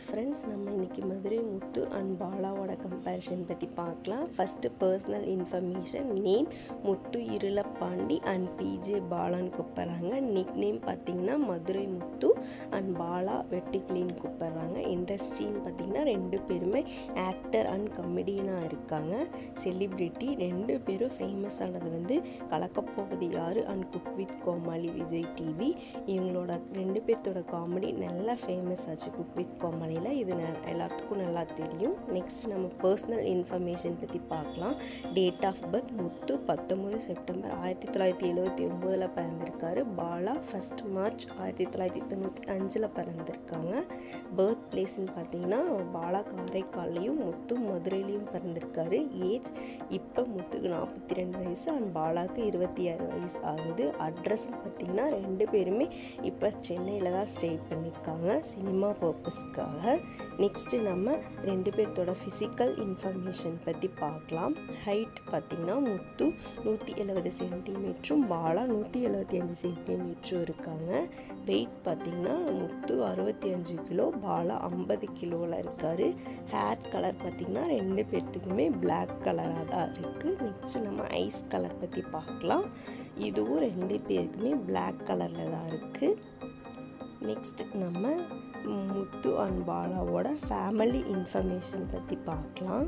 friends நம்ம இன்றைக்கி Madurai Muthu and பாலாவோட கம்பேரிஷன் பற்றி பார்க்கலாம் first personal information name Muthu Irulapandi and PJ பாலான்னு கூப்பிட்றாங்க நிக் நேம் பார்த்திங்கன்னா மதுரை முத்து அண்ட் பாலா வெட்டிக்கிளின்னு கூப்பிட்றாங்க இண்டஸ்ட்ரின்னு பார்த்திங்கன்னா ரெண்டு பேருமே ஆக்டர் அண்ட் கமெடியனாக இருக்காங்க செலிப்ரிட்டி ரெண்டு பேரும் ஃபேமஸ் ஆனது வந்து கலக்கப்போவது யார் and cook with Komali Vijay TV இவங்களோட ரெண்டு பேர்த்தோட காமெடி நல்லா ஃபேமஸ் ஆச்சு குக் வித் கோமாளியில் இது ந- எல்லாத்துக்கும் நல்லா தெரியும் நெக்ஸ்ட் நம்ம பர்சனல் இன்ஃபர்மேஷன் பற்றி பார்க்கலாம் டேட் ஆஃப் பர்த் முத்து பத்தொம்பது செப்டம்பர் ஆயிரத்தி தொள்ளாயிரத்தி எழுபத்தி ஒம்போதில் பிறந்திருக்காரு பாலா ஃபஸ்ட் மார்ச் ஆயிரத்தி தொள்ளாயிரத்தி தொண்ணூற்றி அஞ்சில் பிறந்திருக்காங்க பர்த் பிளேஸ்ன்னு பார்த்தீங்கன்னா பாலா காரைக்கால்லையும் முத்து மதுரையிலையும் பிறந்திருக்காரு ஏஜ் இப்போ முத்துக்கு நாற்பத்தி ரெண்டு வயசு அண்ட் பாலாக்கு இருபத்தி ஆறு வயசு ஆகுது அட்ரஸ்ன்னு பார்த்தீங்கன்னா ரெண்டு பேருமே இப்போ சென்னையில் தான் ஸ்டே பண்ணியிருக்காங்க சினிமா பர்பஸ்க்காக நெக்ஸ்ட்டு நம்ம ரெண்டு பேர்த்தோட ஃபிசிக்கல் இன்ஃபர்மேஷன் பற்றி பார்க்கலாம் ஹைட் பார்த்திங்கன்னா முத்து நூற்றி எழுபது சென்டிமீட்டரும் பாலா நூற்றி எழுபத்தி அஞ்சு சென்டிமீட்டரும் இருக்காங்க வெயிட் பார்த்திங்கன்னா முத்து அறுபத்தி அஞ்சு கிலோ பாலா ஐம்பது கிலோவில் இருக்கார் ஹேர் கலர் பார்த்திங்கன்னா ரெண்டு பேர்த்துக்குமே பிளாக் கலராக தான் இருக்குது நெக்ஸ்ட்டு நம்ம ஐஸ் கலர் பற்றி பார்க்கலாம் இதுவும் ரெண்டு பேருக்குமே பிளாக் கலரில் தான் இருக்குது நெக்ஸ்ட் நம்ம முத்து அண்ட் பாலாவோட ஃபேமிலி இன்ஃபர்மேஷன் பற்றி பார்க்கலாம்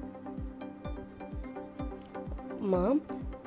மாம்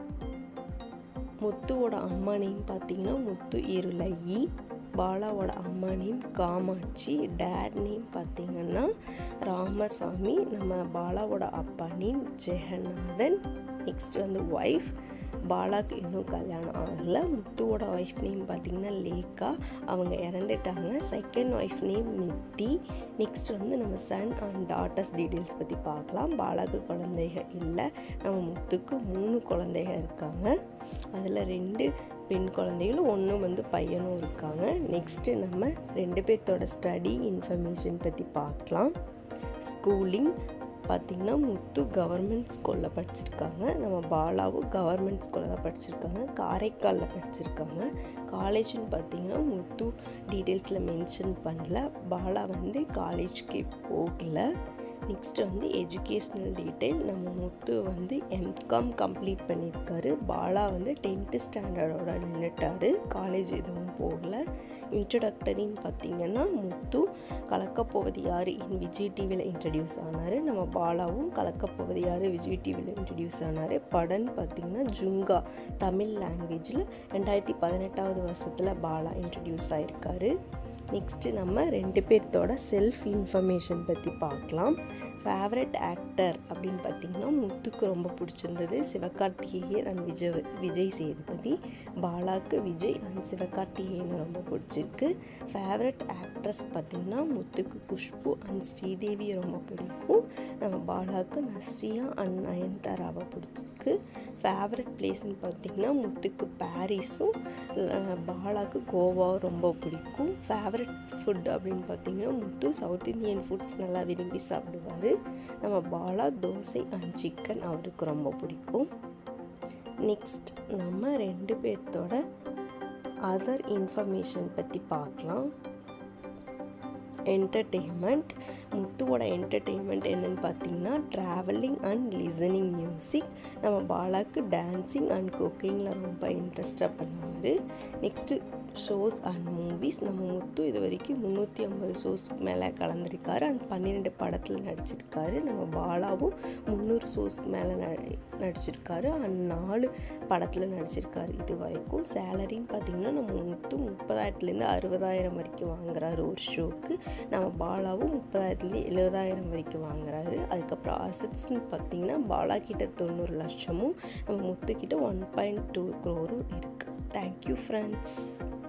முத்துவோட அம்மா நேம் பார்த்தீங்கன்னா முத்து இருளகி பாலாவோட அம்மா நேம் காமாட்சி டேட் நேம் பார்த்தீங்கன்னா ராமசாமி நம்ம பாலாவோட அப்பா நேம் ஜெகநாதன் நெக்ஸ்ட் வந்து ஒய்ஃப் பாலாக்கு இன்னும் கல்யாணம் ஆகலை முத்துவோட ஒய்ஃப் நேம் பார்த்தீங்கன்னா லேக்கா அவங்க இறந்துட்டாங்க second wife name Nithi next வந்து நம்ம சன் அண்ட் டாட்டர்ஸ் டீட்டெயில்ஸ் பற்றி பார்க்கலாம் பாலாக்கு குழந்தைக இல்லை நம்ம முத்துக்கு மூணு குழந்தைக இருக்காங்க அதில் ரெண்டு பெண் குழந்தைகளும் ஒன்று வந்து பையனும் இருக்காங்க நெக்ஸ்ட்டு நம்ம ரெண்டு பேர்த்தோட ஸ்டடி இன்ஃபர்மேஷன் பற்றி பார்க்கலாம் ஸ்கூலிங் பார்த்திங்கன்னா முத்து கவர்மெண்ட் ஸ்கூலில் படிச்சிருக்காங்க நம்ம பாலாவும் கவர்மெண்ட் ஸ்கூலில் தான் படிச்சிருக்காங்க காரைக்காலில் படிச்சிருக்காங்க காலேஜ்னு பார்த்தீங்கன்னா முத்து டீட்டெயில்ஸில் மென்ஷன் பண்ணல பாலா வந்து காலேஜ்க்கு போகல நெக்ஸ்ட் வந்து எஜுகேஷ்னல் டீட்டெயில் நம்ம முத்து வந்து எம்காம் கம்ப்ளீட் பண்ணியிருக்காரு பாலா வந்து டென்த்து ஸ்டாண்டர்டோட நின்றுட்டாரு காலேஜ் எதுவும் போகல இன்ட்ரடக்டரின்னு பார்த்தீங்கன்னா முத்து கலக்கப்போவது யார் இன் விஜய் டிவியில் இன்ட்ரடியூஸ் ஆனார் நம்ம பாலாவும் கலக்கப்போவது யார் விஜய் டிவியில் இன்ட்ரடியூஸ் ஆனார் படம்னு பார்த்தீங்கன்னா ஜுங்கா தமிழ் லாங்குவேஜில் ரெண்டாயிரத்தி பதினெட்டாவது வருஷத்தில் பாலா இன்ட்ரடியூஸ் ஆயிருக்காரு நெக்ஸ்ட்டு நம்ம ரெண்டு பேர்த்தோட செல்ஃப் இன்ஃபர்மேஷன் பற்றி பார்க்கலாம் ஃபேவரட் ஆக்டர் அப்படின்னு பார்த்தீங்கன்னா முத்துக்கு ரொம்ப பிடிச்சிருந்தது சிவகார்த்திகேயன் அண்ட் விஜய் விஜய் சேதுபதி பாலாக்கு விஜய் அண்ட் சிவகார்த்திகேயனை ரொம்ப பிடிச்சிருக்கு ஃபேவரட் ஆக்ட்ரஸ் பார்த்திங்கன்னா முத்துக்கு குஷ்பு அண்ட் ஸ்ரீதேவியை ரொம்ப பிடிக்கும் நம்ம பாலாக்கு நஸ்ரியா அண்ட் நயன்தாராவை பிடிச்சிருக்கு ஃபேவரட் பிளேஸ்னு பார்த்திங்கன்னா முத்துக்கு பாரிஸும் அஹ், பாலாக்கு கோவாவும் ரொம்ப பிடிக்கும் ஃபேவரட் ஃபுட் அப்படின்னு பார்த்தீங்கன்னா முத்து சவுத் இந்தியன் ஃபுட்ஸ் நல்லா விரும்பி சாப்பிடுவார் நம்ம பாலா தோசை அண்ட் சிக்கன் அவருக்கு ரொம்ப பிடிக்கும் நெக்ஸ்ட் நம்ம ரெண்டு பேர்த்தோட அதர் இன்ஃபர்மேஷன் பற்றி பார்க்கலாம் என்டர்டெயின்மெண்ட் முத்துவோட என்டர்டெயின்மெண்ட் என்னன்னு பார்த்தீங்கன்னா ட்ராவலிங் அண்ட் லிசனிங் மியூசிக் நம்ம பாலாக்கு டான்ஸிங் அண்ட் குக்கிங்கில் ரொம்ப இன்ட்ரெஸ்டாக பண்ணுவார் நெக்ஸ்ட்டு ஷோஸ் அண்ட் மூவிஸ் நம்ம முத்து இது வரைக்கும் முந்நூற்றி ஐம்பது ஷோஸ்க்கு மேலே கலந்துருக்காரு அண்ட் பன்னிரெண்டு படத்தில் நடிச்சிருக்காரு நம்ம பாலாவும் முந்நூறு ஷோஸ்க்கு மேலே ந நடிச்சிருக்காரு அண்ட் நாலு படத்தில் நடிச்சிருக்காரு இது வரைக்கும் சேலரின்னு பார்த்தீங்கன்னா நம்ம முத்து முப்பதாயிரத்துலேருந்து அறுபதாயிரம் வரைக்கும் வாங்குறாரு ஒரு ஷோக்கு நம்ம பாலாவும் முப்பதாயிரத்துலேருந்து எழுபதாயிரம் வரைக்கும் வாங்குறாரு அதுக்கப்புறம் அசட்ஸ்னு பார்த்தீங்கன்னா பாலா கிட்ட தொண்ணூறு லட்சமும் நம்ம முத்து கிட்ட ஒன் பாயிண்ட் டூ க்ரோரும் இருக்குது தேங்க்யூ ஃப்ரெண்ட்ஸ்